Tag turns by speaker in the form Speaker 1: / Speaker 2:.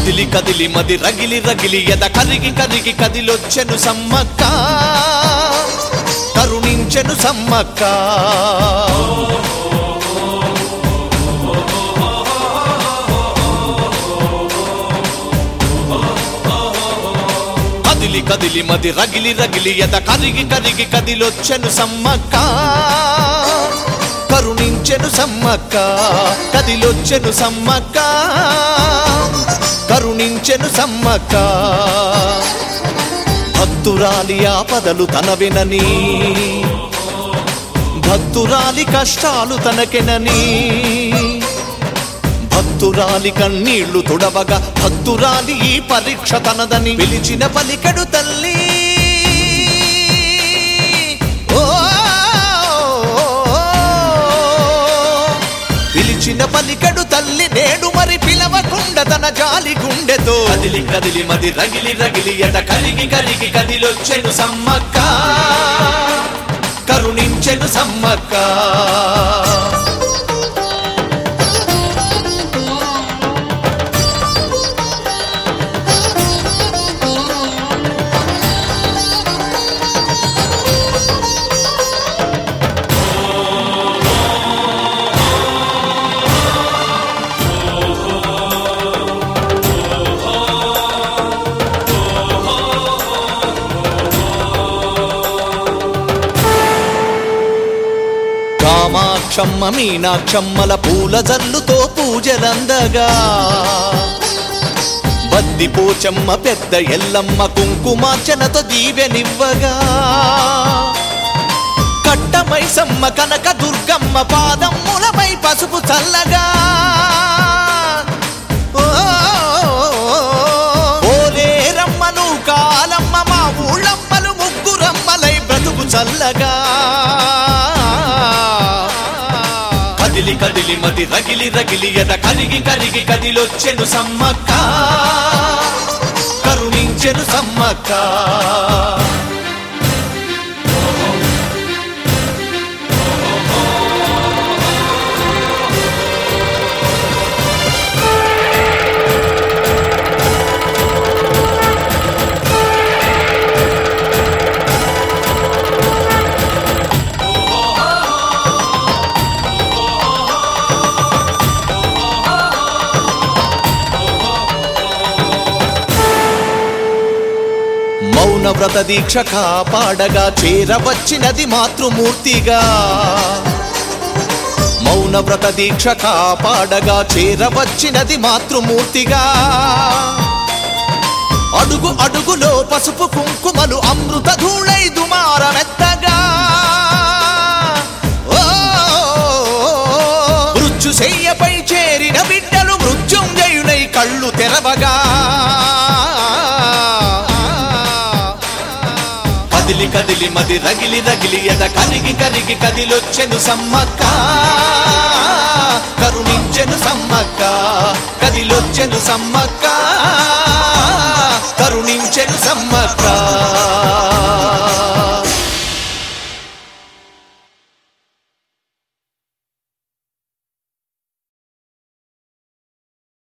Speaker 1: కదిలి కదిలి మది రగిలి రగిలి ఎద కరిగి కరిగి కదిలొచ్చెను సమ్మక్క కరుణించెను సమ్మక్క కదిలి కదిలి మది రగిలి రగిలి ఎద కరిగి కరిగి కదిలొచ్చెను సమ్మక్క కరుణించెను సమ్మక్క కదిలొచ్చెను సమ్మక్క కరుణించెను సమ్మక్క భక్తురాలి ఆపదలు తన వినని భక్తురాలి కష్టాలు తనకెనని భక్తురాలి కన్నీళ్లు తుడవగా భక్తురాలి ఈ పరీక్ష తనదని పిలిచిన పలికడు తల్లి ఓ పిలిచిన పలికడు తల్లి నేడు మరి పిలవకుండా తన జాలి గుండెతో కదిలి కదిలి మది రగిలి రగిలి ఎట కరిగి కరిగి కదిలొచ్చెను సమ్మక్క కరుణించెను సమ్మక్క కామాక్షమ్మ మీనాక్షమ్మల పూల జల్లుతో పూజలందగా బద్ది పోచమ్మ పెద్ద ఎల్లమ్మ కుంకుమార్చనతో దీవెనివ్వగా కట్టమైసమ్మ కనక దుర్గమ్మ పాదమ్ములపై పసుపు చల్లగా ఓ, ఓలేరమ్మను కాలమ్మ మా ఊళ్ళమ్మలు ముగ్గురమ్మలై బ్రతుకు చల్లగా కదిలి కదిలి మది రగిలి రగిలి ఎద కరిగి కరిగి కదిలొచ్చెను సమ్మక్క కరుణించెను సమ్మక్క మౌన వ్రత దీక్ష కాపాడగా చేరవచ్చినది మాతృమూర్తిగా మౌన వ్రత దీక్ష కాపాడగా చేరవచ్చినది మాతృమూర్తిగా అడుగు అడుగులో పసుపు కుంకుమలు అమృత ధూళై దుమారమెత్తగా ఓ, మృత్యు శయ్యపై చేరిన బిడ్డలు మృత్యుంజయునై కళ్ళు తెరవగా కదిలి కదిలి మది రగిలి రగిలి ఎద కరిగి కరిగి కదిలొచ్చెను సమ్మక్క కరుణించెను సమ్మక్క కదిలొచ్చెను సమ్మక్క కరుణించెను సమ్మక్క